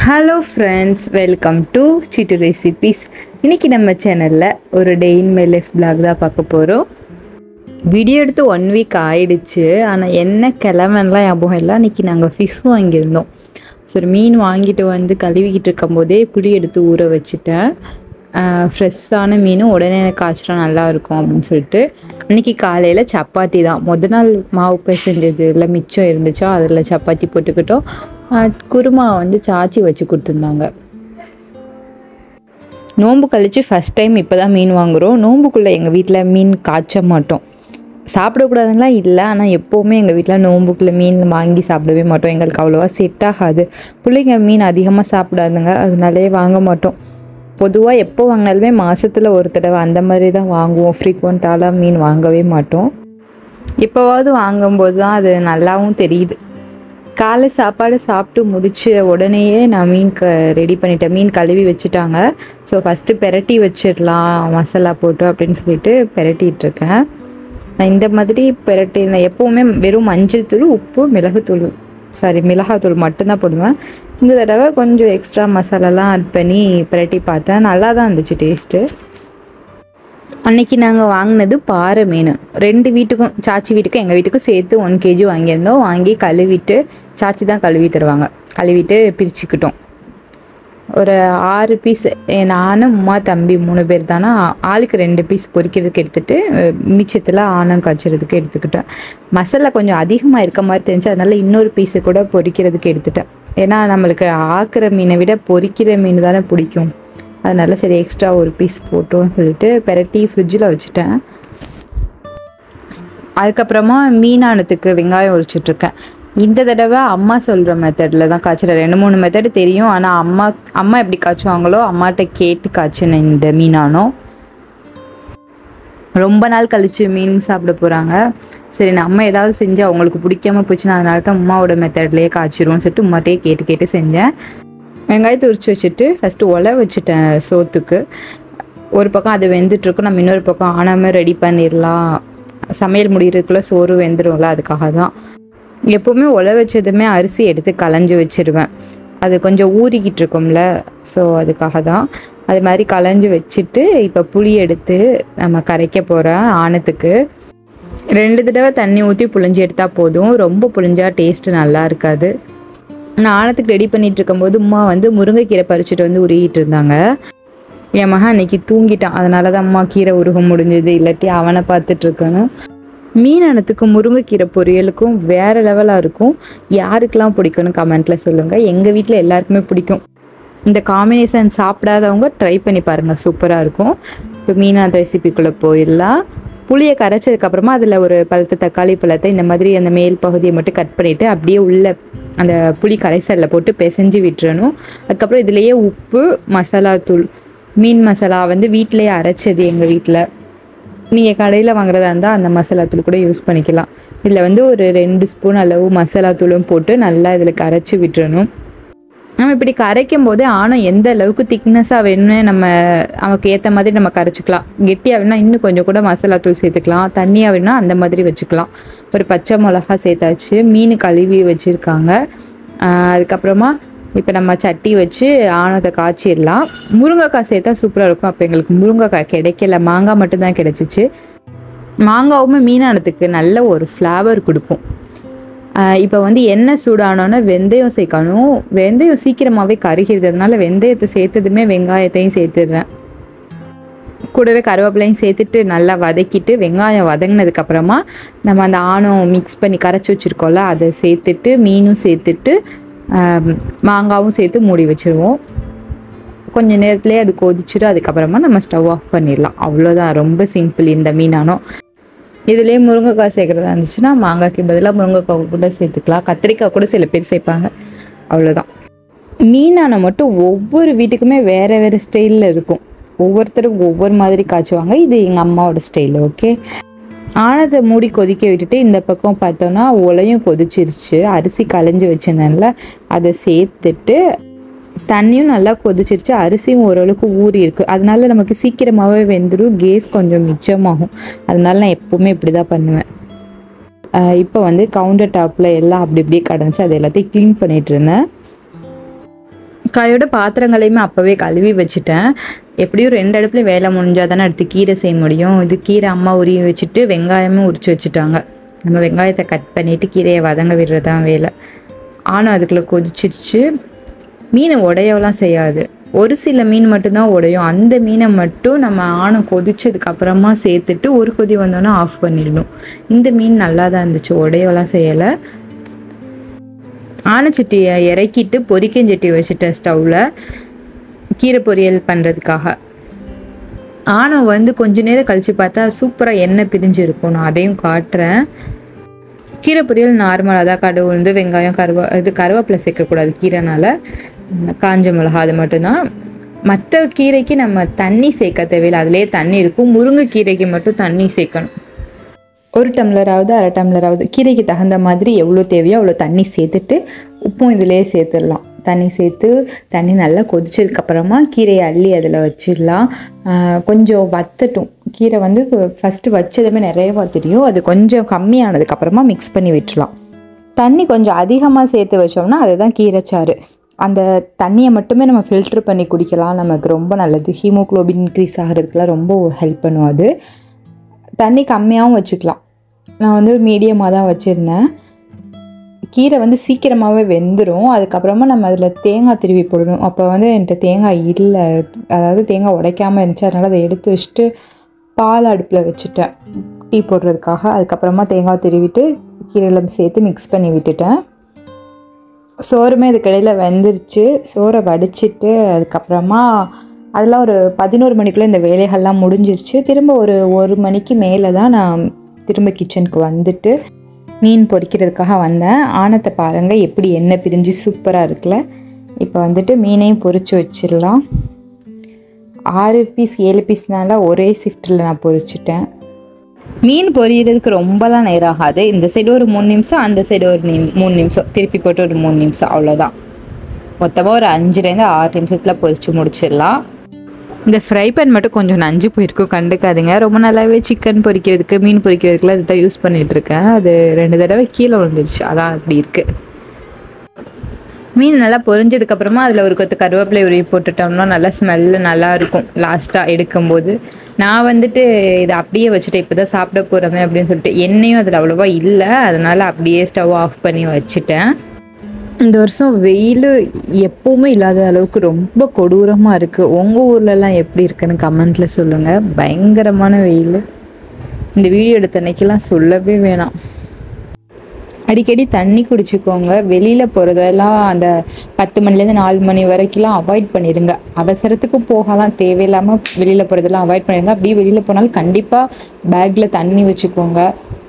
hello friends welcome to Chittu recipes இன்னைக்கு நம்ம சேனலில் ஒரு day in my life vlog தான் பார்க்க போகிறோம் வீடியோ எடுத்து ஒன் வீக் ஆயிடுச்சு ஆனால் என்ன கிழமெல்லாம் ஞாபகம் இல்லை அன்றைக்கி நாங்கள் ஃபிஷ் வாங்கியிருந்தோம் சரி மீன் வாங்கிட்டு வந்து கழுவிக்கிட்டு இருக்கும்போதே புளி எடுத்து ஊற வச்சுட்டேன் ஃப்ரெஷ்ஷான மீன் உடனே எனக்கு காய்ச்சினா நல்லா இருக்கும் அப்படின்னு சொல்லிட்டு அன்றைக்கி காலையில் சப்பாத்தி தான் முத நாள் மாவு பிசைஞ்சது இல்லை மிச்சம் இருந்துச்சோ அதில் சப்பாத்தி போட்டுக்கிட்டோம் ஆஹ் குருமா வந்து சாச்சி வச்சு கொடுத்துருந்தாங்க நோன்பு கழித்து ஃபஸ்ட் டைம் இப்போ தான் மீன் வாங்குகிறோம் நோன்புக்குள்ளே எங்கள் வீட்டில் மீன் காய்ச்ச மாட்டோம் சாப்பிடக்கூடாதுலாம் இல்லை ஆனால் எப்போவுமே எங்கள் வீட்டில் நோன்புக்குள்ளே மீன் வாங்கி சாப்பிடவே மாட்டோம் எங்களுக்கு அவ்வளோவா செட் ஆகாது பிள்ளைங்க மீன் அதிகமாக சாப்பிடாதுங்க அதனாலே வாங்க மாட்டோம் பொதுவாக எப்போ வாங்கினாலுமே மாதத்தில் ஒரு தடவை அந்த மாதிரி தான் வாங்குவோம் ஃப்ரீக்வெண்ட்டாலாம் மீன் வாங்கவே மாட்டோம் எப்போவாவது வாங்கும்போது தான் அது நல்லாவும் தெரியுது காலை சாப்பாடு சாப்பிட்டு முடிச்ச உடனேயே நான் மீன் க ரெடி பண்ணிட்டேன் மீன் கழுவி வச்சுட்டாங்க ஸோ ஃபஸ்ட்டு பெரட்டி வச்சிடலாம் மசாலா போட்டு அப்படின்னு சொல்லிட்டு பெரட்டிட்டு இருக்கேன் நான் இந்த மாதிரி பெரட்டி நான் எப்போவுமே வெறும் மஞ்சள் தூள் உப்பு மிளகுத்தூள் சாரி மிளகாத்தூள் மட்டும்தான் போடுவேன் இந்த தடவை கொஞ்சம் எக்ஸ்ட்ரா மசாலாலாம் ஆட் பண்ணி பெரட்டி பார்த்தேன் நல்லா தான் இருந்துச்சு டேஸ்ட்டு அன்னைக்கு நாங்கள் வாங்கினது பாறை மீன் ரெண்டு வீட்டுக்கும் சாச்சி வீட்டுக்கும் எங்கள் வீட்டுக்கும் சேர்த்து ஒன் கேஜி வாங்கியிருந்தோம் வாங்கி கழுவிட்டு சாச்சி தான் கழுவி தருவாங்க கழுவிட்டு பிரிச்சுக்கிட்டோம் ஒரு ஆறு பீஸ் நானும் அம்மா தம்பி மூணு பேர் தானே ஆளுக்கு ரெண்டு பீஸ் பொரிக்கிறதுக்கு எடுத்துட்டு மிச்சத்தில் ஆனம் காய்ச்சறதுக்கு எடுத்துக்கிட்டேன் மசாலா கொஞ்சம் அதிகமாக இருக்க மாதிரி தெரிஞ்சு அதனால இன்னொரு பீஸை கூட பொரிக்கிறதுக்கு எடுத்துட்டேன் ஏன்னா நம்மளுக்கு ஆக்கிற மீனை விட பொரிக்கிற மீன் தானே பிடிக்கும் அதனால சரி எக்ஸ்ட்ரா ஒரு பீஸ் போட்டோன்னு சொல்லிட்டு பெரட்டி ஃப்ரிட்ஜில் வச்சுட்டேன் அதுக்கப்புறமா மீனானத்துக்கு வெங்காயம் உரிச்சிட்ருக்கேன் இந்த தடவை அம்மா சொல்கிற மெத்தடில் தான் காய்ச்சுறேன் ரெண்டு மூணு மெத்தடு தெரியும் ஆனால் அம்மா அம்மா எப்படி காய்ச்சுவாங்களோ அம்மாட்ட கேட்டு காய்ச்சினேன் இந்த மீனானம் ரொம்ப நாள் கழிச்சு மீன் சாப்பிட போகிறாங்க சரி நம்ம ஏதாவது செஞ்சு அவங்களுக்கு பிடிக்காம போச்சுன்னா அதனால தான் அம்மாவோட மெத்தட்லேயே காய்ச்சிருவோம்னு சொல்லிட்டு உமாட்டையே கேட்டு கேட்டு செஞ்சேன் வெங்காயத்தை உரிச்சு வச்சுட்டு ஃபஸ்ட்டு ஒலை வச்சுட்டேன் சோத்துக்கு ஒரு பக்கம் அது வெந்துட்டுருக்கும் நம்ம இன்னொரு பக்கம் ஆனாமல் ரெடி பண்ணிடலாம் சமையல் முடிகிறதுக்குள்ளே சோறு வெந்துடும்ல அதுக்காக தான் எப்போவுமே ஒலை வச்சதுமே அரிசி எடுத்து களைஞ்சி வச்சிருவேன் அது கொஞ்சம் ஊறிக்கிட்டு இருக்கும்ல ஸோ அதுக்காக தான் அது மாதிரி களைஞ்சி வச்சுட்டு இப்போ புளி எடுத்து நம்ம கரைக்க போகிறேன் ஆணத்துக்கு ரெண்டு தடவை தண்ணி ஊற்றி புளிஞ்சு எடுத்தால் போதும் ரொம்ப புளிஞ்சா டேஸ்ட்டு நல்லா இருக்காது நான் ஆணத்துக்கு ரெடி பண்ணிட்டு இருக்கும்போது அம்மா வந்து முருங்கைக்கீரை பறிச்சுட்டு வந்து உருகிட்டு இருந்தாங்க என் மகன் அன்னைக்கு தூங்கிட்டான் அதனால தான் அம்மா கீரை உருக முடிஞ்சது இல்லாட்டி அவனை பார்த்துட்டு இருக்கணும் மீனானத்துக்கும் முருங்கைக்கீரை பொரியலுக்கும் வேற லெவலாக இருக்கும் யாருக்கெல்லாம் பிடிக்கும்னு கமெண்ட்டில் சொல்லுங்கள் எங்கள் வீட்டில் எல்லாருக்குமே பிடிக்கும் இந்த காம்பினேஷன் சாப்பிடாதவங்க ட்ரை பண்ணி பாருங்கள் சூப்பராக இருக்கும் இப்போ மீனான ரெசிபிக்குள்ளே போயிடலாம் புளியை கரைச்சதுக்கப்புறமா அதில் ஒரு பழுத்த தக்காளி பழத்தை இந்த மாதிரி அந்த மேல் பகுதியை மட்டும் கட் பண்ணிவிட்டு அப்படியே உள்ள அந்த புளி கரைசலில் போட்டு பிசைஞ்சு விட்டுறணும் அதுக்கப்புறம் இதுலேயே உப்பு மசாலா தூள் மீன் மசாலா வந்து வீட்டிலேயே அரைச்சது எங்கள் வீட்டில் நீங்கள் கடையில் வாங்குறதா இருந்தால் அந்த மசாலா தூள் கூட யூஸ் பண்ணிக்கலாம் இதில் வந்து ஒரு ரெண்டு ஸ்பூன் அளவு மசாலா தூளும் போட்டு நல்லா இதில் கரைச்சி விட்டுறணும் நம்ம இப்படி கரைக்கும் போது ஆணம் எந்த அளவுக்கு திக்னஸாக வேணும்னு நம்ம நமக்கு ஏற்ற மாதிரி நம்ம கரைச்சிக்கலாம் கெட்டியாக வேணும்னா இன்னும் கொஞ்சம் கூட மசாலா தூள் சேர்த்துக்கலாம் தண்ணியாக வேணும்னா அந்த மாதிரி வச்சுக்கலாம் ஒரு பச்சை மிளகா சேர்த்தாச்சு மீன் கழுவி வச்சுருக்காங்க அதுக்கப்புறமா இப்போ நம்ம சட்டி வச்சு ஆணத்தை காய்ச்சிடலாம் முருங்கைக்காய் சேர்த்தா சூப்பராக இருக்கும் அப்போ எங்களுக்கு முருங்கைக்காய் கிடைக்கல மாங்காய் மட்டும்தான் கிடச்சிச்சு மாங்காவுமே மீனானத்துக்கு நல்ல ஒரு ஃப்ளேவர் கொடுக்கும் இப்போ வந்து எண்ணெய் சூடானோன்னா வெந்தயம் சேர்க்கணும் வெந்தயம் சீக்கிரமாகவே கருகிறதுனால வெந்தயத்தை சேர்த்ததுமே வெங்காயத்தையும் சேர்த்துடுறேன் கூடவே கருவேப்பிலையும் சேர்த்துட்டு நல்லா வதக்கிட்டு வெங்காயம் வதங்கினதுக்கப்புறமா நம்ம அந்த ஆணம் மிக்ஸ் பண்ணி கரைச்சி வச்சுருக்கோம்ல அதை சேர்த்துட்டு மீனும் சேர்த்துட்டு மாங்காவும் சேர்த்து மூடி வச்சுருவோம் கொஞ்சம் நேரத்துலேயே அது கொதிச்சுட்டு அதுக்கப்புறமா நம்ம ஸ்டவ் ஆஃப் பண்ணிடலாம் அவ்வளோதான் ரொம்ப சிம்பிள் இந்த மீனானம் இதுலேயே முருங்கைக்காய் சேர்க்குறதா இருந்துச்சுன்னா மாங்காய்க்கு பதிலாக முருங்கைக்காய் கூட சேர்த்துக்கலாம் கத்திரிக்காய் கூட சில பேர் சேர்ப்பாங்க அவ்வளோதான் மீனான மட்டும் ஒவ்வொரு வீட்டுக்குமே வேறு வேறு ஸ்டைலில் இருக்கும் ஒவ்வொருத்தரும் ஒவ்வொரு மாதிரி காய்ச்சுவாங்க இது எங்கள் அம்மாவோட ஸ்டைல் ஓகே ஆனதை மூடி கொதிக்க விட்டுட்டு இந்த பக்கம் பார்த்தோன்னா உலையும் கொதிச்சிருச்சு அரிசி களைஞ்சி வச்சிருந்தேன்ல அதை சேர்த்துட்டு தண்ணியும் நல்லா கொதிச்சிருச்சு அரிசியும் ஓரளவுக்கு ஊறி இருக்கு அதனால நமக்கு சீக்கிரமாகவே வெந்துடும் கேஸ் கொஞ்சம் மிச்சமாகும் அதனால நான் எப்போவுமே இப்படி தான் பண்ணுவேன் இப்போ வந்து கவுண்டர் டாப்பில் எல்லாம் அப்படி இப்படியே கிடந்துச்சு அது எல்லாத்தையும் க்ளீன் பண்ணிட்டு இருந்தேன் கையோட பாத்திரங்களையுமே அப்போவே கழுவி வச்சுட்டேன் எப்படியும் ரெண்டு அடுப்புலையும் வேலை முடிஞ்சால் தானே அடுத்து கீரை செய்ய முடியும் இது கீரை அம்மா உரிய வச்சுட்டு வெங்காயமும் உரிச்சு வச்சுட்டாங்க நம்ம வெங்காயத்தை கட் பண்ணிவிட்டு கீரையை வதங்க விடுறது தான் வேலை ஆனால் அதுக்குள்ளே கொதிச்சிடுச்சு மீன் உடையவெல்லாம் செய்யாது ஒரு சில மீன் மட்டும்தான் உடையும் அந்த மீனை மட்டும் நம்ம ஆணம் கொதிச்சதுக்கு அப்புறமா சேர்த்துட்டு ஒரு கொதி வந்தோன்னே ஆஃப் பண்ணிடணும் இந்த மீன் நல்லா தான் இருந்துச்சு உடையவெல்லாம் செய்யலை ஆனைச்சட்டியை இறக்கிட்டு பொரிக்கஞ்சட்டி வச்சுட்டேன் ஸ்டவ்வில் கீரை பொரியல் பண்ணுறதுக்காக ஆணம் வந்து கொஞ்ச நேரம் கழித்து பார்த்தா சூப்பராக எண்ணெய் பிரிஞ்சு இருக்கும் நான் அதையும் காட்டுறேன் கீரை பொரியல் நார்மலாக தான் கடுகு வந்து வெங்காயம் கருவா இது கருவேப்பிலை சேர்க்கக்கூடாது கீரைனால உம், காஞ்ச மிளகா அது மட்டும்தான் மற்ற கீரைக்கு நம்ம தண்ணி சேர்க்க தேவையில்லை அதுலேயே தண்ணி இருக்கும் முருங்கைக்கீரைக்கு மட்டும் தண்ணி சேர்க்கணும் ஒரு டம்ளராவது அரை டம்ளராவது கீரைக்கு தகுந்த மாதிரி எவ்வளோ தேவையோ அவ்வளோ தண்ணி சேர்த்துட்டு உப்பும் இதிலே சேர்த்துடலாம் தண்ணி சேர்த்து தண்ணி நல்லா கொதிச்சதுக்கப்புறமா கீரையை அள்ளி அதில் வச்சிடலாம் ஆஹ் கொஞ்சம் வத்தட்டும் கீரை வந்து ஃபஸ்ட்டு வச்சதுமே நிறையவா தெரியும் அது கொஞ்சம் கம்மியானதுக்கப்புறமா மிக்ஸ் பண்ணி விட்டுலாம் தண்ணி கொஞ்சம் அதிகமாக சேர்த்து வச்சோம்னா அதுதான் கீரைச்சாறு அந்த தண்ணியை மட்டுமே நம்ம ஃபில்ட்ரு பண்ணி குடிக்கலாம் நமக்கு ரொம்ப நல்லது ஹீமோக்ளோபின் இன்க்ரீஸ் ஆகிறதுக்குலாம் ரொம்ப ஹெல்ப் பண்ணும் அது தண்ணி கம்மியாகவும் வச்சுக்கலாம் நான் வந்து மீடியமாக தான் வச்சுருந்தேன் கீரை வந்து சீக்கிரமாகவே வெந்துடும் அதுக்கப்புறமா நம்ம அதில் தேங்காய் திருவி போடணும் அப்போ வந்து என்கிட்ட தேங்காய் இல்லை அதாவது தேங்காய் உடைக்காமல் இருந்துச்சு அதனால் அதை எடுத்து வச்சுட்டு பால் அடுப்பில் வச்சுட்டேன் டீ போடுறதுக்காக அதுக்கப்புறமா தேங்காய் திருவிட்டு கீரையில் சேர்த்து மிக்ஸ் பண்ணி விட்டுட்டேன் சோறுமே இதுக்கிடையில் வெந்துருச்சு சோறை வடிச்சிட்டு அதுக்கப்புறமா அதெல்லாம் ஒரு பதினோரு மணிக்குள்ளே இந்த வேலைகள்லாம் முடிஞ்சிருச்சு திரும்ப ஒரு ஒரு மணிக்கு மேலே தான் நான் திரும்ப கிச்சனுக்கு வந்துட்டு மீன் பொரிக்கிறதுக்காக வந்தேன் ஆனத்தை பாருங்கள் எப்படி எண்ணெய் பிரிஞ்சு சூப்பராக இருக்குல்ல இப்போ வந்துட்டு மீனையும் பொரிச்சு வச்சிடலாம் ஆறு பீஸ் ஏழு பீஸ்னால ஒரே ஷிஃப்ட்டில் நான் பொரிச்சிட்டேன் மீன் பொரியறதுக்கு ரொம்பலாம் நேரம் ஆகாது இந்த சைடு ஒரு மூணு நிமிஷம் அந்த சைடு ஒரு நிம் மூணு நிமிஷம் திருப்பி போட்டு ஒரு மூணு நிமிஷம் அவ்வளோதான் மொத்தமாக ஒரு அஞ்சுலேருந்து ஆறு நிமிஷத்தில் பொரிச்சு முடிச்சிடலாம் இந்த ஃப்ரை பேன் மட்டும் கொஞ்சம் நஞ்சு போயிருக்கும் கண்டுக்காதுங்க ரொம்ப நல்லாவே சிக்கன் பொரிக்கிறதுக்கு மீன் பொரிக்கிறதுக்குலாம் இதுதான் யூஸ் பண்ணிட்டு இருக்கேன் அது ரெண்டு தடவை கீழே விழுந்துருச்சு அதான் அப்படி இருக்குது மீன் நல்லா பொரிஞ்சதுக்கப்புறமா அதில் ஒரு கொத்து கருவேப்பிலை உருவி போட்டுட்டோம்னா நல்லா ஸ்மெல்லு நல்லா இருக்கும் லாஸ்ட்டாக எடுக்கும்போது நான் வந்துட்டு இதை அப்படியே வச்சுட்டு இப்போ தான் சாப்பிட போகிறோமே அப்படின்னு சொல்லிட்டு எண்ணெயும் அதில் அவ்வளோவா இல்லை அதனால் அப்படியே ஸ்டவ் ஆஃப் பண்ணி வச்சுட்டேன் இந்த வருஷம் வெயில் எப்பவுமே இல்லாத அளவுக்கு ரொம்ப கொடூரமாக இருக்குது உங்கள் ஊர்லலாம் எப்படி இருக்குன்னு கமெண்ட்டில் சொல்லுங்கள் பயங்கரமான வெயில் இந்த வீடியோ எடுத்த அன்னைக்கெல்லாம் சொல்லவே வேணாம் அடிக்கடி தண்ணி குடிச்சுக்கோங்க வெளியில் போகிறதெல்லாம் அந்த பத்து மணிலேருந்து நாலு மணி வரைக்கும்லாம் அவாய்ட் பண்ணிடுங்க அவசரத்துக்கு போகலாம் தேவையில்லாமல் வெளியில் போகிறதெல்லாம் அவாய்ட் பண்ணிடுங்க அப்படியே வெளியில் போனாலும் கண்டிப்பாக பேக்கில் தண்ணி வச்சுக்கோங்க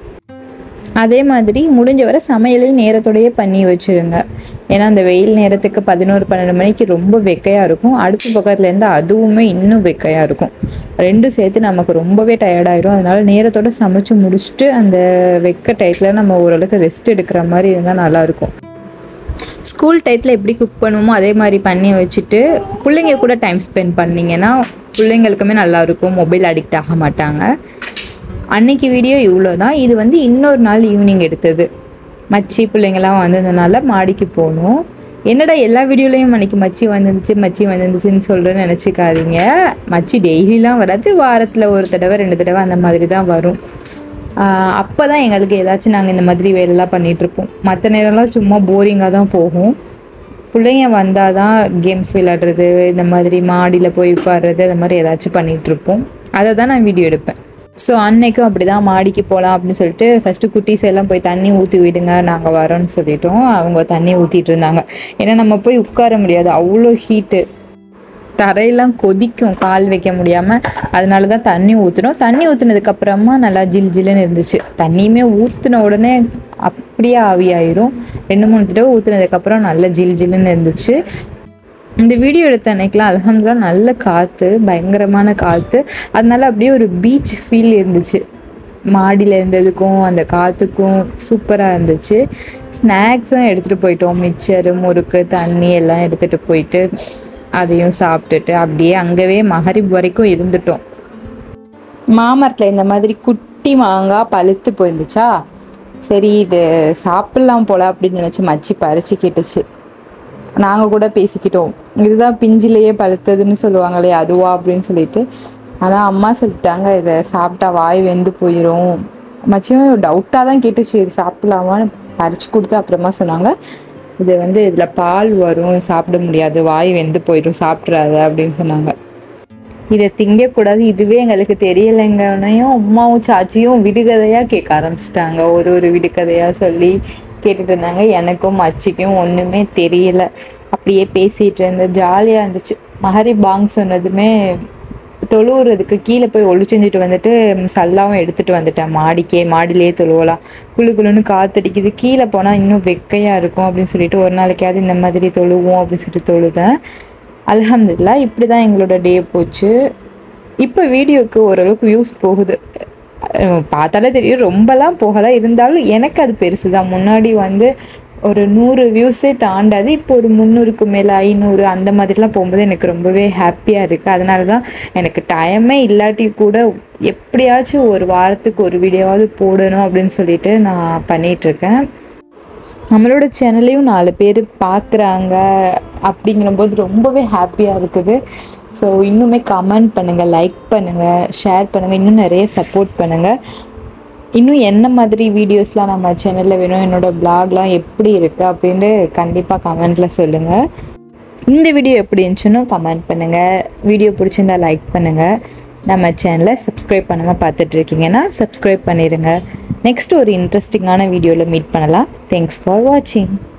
அதே மாதிரி முடிஞ்ச வரை சமையலையும் நேரத்தோடயே பண்ணி வச்சுருங்க ஏன்னா அந்த வெயில் நேரத்துக்கு பதினோரு பன்னெண்டு மணிக்கு ரொம்ப வெக்கையாக இருக்கும் அடுப்பு பக்கத்துலேருந்து அதுவுமே இன்னும் வெக்கையாக இருக்கும் ரெண்டும் சேர்த்து நமக்கு ரொம்பவே டயர்டாயிரும் அதனால நேரத்தோட சமைச்சு முடிச்சுட்டு அந்த வெக்க டயத்தில் நம்ம ஓரளவுக்கு ரெஸ்ட் எடுக்கிற மாதிரி இருந்தால் நல்லாயிருக்கும் ஸ்கூல் டயத்தில் எப்படி குக் பண்ணுவோமோ அதே மாதிரி பண்ணி வச்சுட்டு பிள்ளைங்க கூட டைம் ஸ்பெண்ட் பண்ணிங்கன்னா பிள்ளைங்களுக்குமே நல்லா இருக்கும் மொபைல் அடிக்ட் ஆக மாட்டாங்க அன்னைக்கு வீடியோ இவ்வளோ தான் இது வந்து இன்னொரு நாள் ஈவினிங் எடுத்தது மச்சி பிள்ளைங்கள்லாம் வந்ததுனால மாடிக்கு போனோம் என்னடா எல்லா வீடியோலையும் அன்னைக்கு மச்சி வந்துருந்துச்சு மச்சி வந்துருந்துச்சுன்னு சொல்கிறேன்னு நினச்சிக்காதீங்க மச்சி டெய்லிலாம் வராது வாரத்தில் ஒரு தடவை ரெண்டு தடவை அந்த மாதிரி தான் வரும் அப்போ தான் எங்களுக்கு ஏதாச்சும் நாங்கள் இந்த மாதிரி வேலைலாம் பண்ணிகிட்ருப்போம் மற்ற நேரம்லாம் சும்மா போரிங்காக தான் போகும் பிள்ளைங்க வந்தால் தான் கேம்ஸ் விளையாடுறது இந்த மாதிரி மாடியில் போய் உட்கார்றது அந்த மாதிரி ஏதாச்சும் பண்ணிகிட்ருப்போம் அதை தான் நான் வீடியோ எடுப்பேன் ஸோ அன்னைக்கும் அப்படி தான் மாடிக்கு போகலாம் அப்படின்னு சொல்லிட்டு ஃபஸ்ட்டு குட்டீஸ் எல்லாம் போய் தண்ணி ஊற்றி விடுங்க நாங்கள் வரோன்னு சொல்லிட்டோம் அவங்க தண்ணி ஊற்றிட்டு இருந்தாங்க ஏன்னா நம்ம போய் உட்கார முடியாது அவ்வளோ ஹீட்டு தரையெல்லாம் கொதிக்கும் கால் வைக்க முடியாமல் அதனால தான் தண்ணி ஊற்றினோம் தண்ணி ஊற்றுனதுக்கப்புறமா நல்லா ஜில் ஜில்லுன்னு இருந்துச்சு தண்ணியுமே ஊற்றின உடனே அப்படியே ஆவியாயிரும் ரெண்டு மூணு தடவை ஊற்றுனதுக்கப்புறம் நல்லா ஜில் ஜில்லுன்னு இருந்துச்சு இந்த வீடியோ எடுத்த அன்னைக்கெலாம் அலமதுல்லா நல்ல காற்று பயங்கரமான காற்று அதனால அப்படியே ஒரு பீச் ஃபீல் இருந்துச்சு மாடியில் இருந்ததுக்கும் அந்த காற்றுக்கும் சூப்பராக இருந்துச்சு ஸ்நாக்ஸும் எடுத்துகிட்டு போயிட்டோம் மிக்சரு முறுக்கு தண்ணி எல்லாம் எடுத்துகிட்டு போயிட்டு அதையும் சாப்பிட்டுட்டு அப்படியே அங்கவே மகரிப் வரைக்கும் இருந்துட்டோம் மாமரத்தில் இந்த மாதிரி குட்டி மாங்காய் பழுத்து போயிருந்துச்சா சரி இது சாப்பிட்லாம் போல அப்படின்னு நினச்சி மச்சி பறிச்சு கேட்டுச்சு நாங்கள் கூட பேசிக்கிட்டோம் இதுதான் பிஞ்சிலேயே பழுத்ததுன்னு சொல்லுவாங்களே அதுவா அப்படின்னு சொல்லிட்டு ஆனால் அம்மா சொல்லிட்டாங்க இதை சாப்பிட்டா வாய் வெந்து போயிடும் மச்சியும் டவுட்டாக தான் கேட்டுச்சு இது சாப்பிடலாமான்னு பறிச்சு கொடுத்து அப்புறமா சொன்னாங்க இது வந்து இதில் பால் வரும் சாப்பிட முடியாது வாய் வெந்து போயிடும் சாப்பிட்றாத அப்படின்னு சொன்னாங்க இதை திங்கக்கூடாது இதுவே எங்களுக்கு தெரியலைங்கனையும் அம்மாவும் சாச்சியும் விடுகதையாக கேட்க ஆரம்பிச்சிட்டாங்க ஒரு ஒரு விடுகதையாக சொல்லி கேட்டுட்டு இருந்தாங்க எனக்கும் அச்சிக்கும் ஒன்றுமே தெரியல அப்படியே பேசிகிட்டு இருந்த ஜாலியாக இருந்துச்சு மஹரி பாங் சொன்னதுமே தொழுவுறதுக்கு கீழே போய் ஒளி செஞ்சுட்டு வந்துட்டு சல்லாவும் எடுத்துட்டு வந்துட்டேன் மாடிக்கே மாடியிலே தொழுவலாம் குளு குளுன்னு காத்தடிக்குது கீழே போனால் இன்னும் வெக்கையாக இருக்கும் அப்படின்னு சொல்லிட்டு ஒரு நாளைக்காவது இந்த மாதிரி தொழுவோம் அப்படின்னு சொல்லிட்டு தொழுதேன் அல்ஹம்துலில்லா இப்படி தான் எங்களோட டே போச்சு இப்போ வீடியோக்கு ஓரளவுக்கு வியூஸ் போகுது அஹ் பார்த்தாலே தெரியும் ரொம்பலாம் போகலை இருந்தாலும் எனக்கு அது பெருசு தான் முன்னாடி வந்து ஒரு நூறு வியூஸே தாண்டாது இப்போ ஒரு முந்நூறுக்கு மேலே ஐநூறு அந்த மாதிரிலாம் போகும்போது எனக்கு ரொம்பவே ஹாப்பியாக இருக்குது அதனால தான் எனக்கு டைமே இல்லாட்டி கூட எப்படியாச்சும் ஒரு வாரத்துக்கு ஒரு வீடியோவாவது போடணும் அப்படின்னு சொல்லிட்டு நான் பண்ணிகிட்ருக்கேன் நம்மளோட சேனலையும் நாலு பேர் பார்க்குறாங்க அப்படிங்கிறபோது ரொம்பவே ஹாப்பியாக இருக்குது ஸோ இன்னுமே கமெண்ட் பண்ணுங்கள் லைக் பண்ணுங்கள் ஷேர் பண்ணுங்கள் இன்னும் நிறைய சப்போர்ட் பண்ணுங்கள் இன்னும் என்ன மாதிரி வீடியோஸ்லாம் நம்ம சேனலில் வேணும் என்னோட பிளாக்லாம் எப்படி இருக்குது அப்படின்னு கண்டிப்பாக கமெண்ட்டில் சொல்லுங்கள் இந்த வீடியோ எப்படி இருந்துச்சுன்னு கமெண்ட் பண்ணுங்கள் வீடியோ பிடிச்சிருந்தா லைக் பண்ணுங்கள் நம்ம சேனலை சப்ஸ்கிரைப் பண்ணாமல் பார்த்துட்டு இருக்கீங்கன்னா சப்ஸ்கிரைப் பண்ணிடுங்க நெக்ஸ்ட் ஒரு இன்ட்ரெஸ்டிங்கான வீடியோவில் மீட் பண்ணலாம் தேங்க்ஸ் ஃபார் வாட்சிங்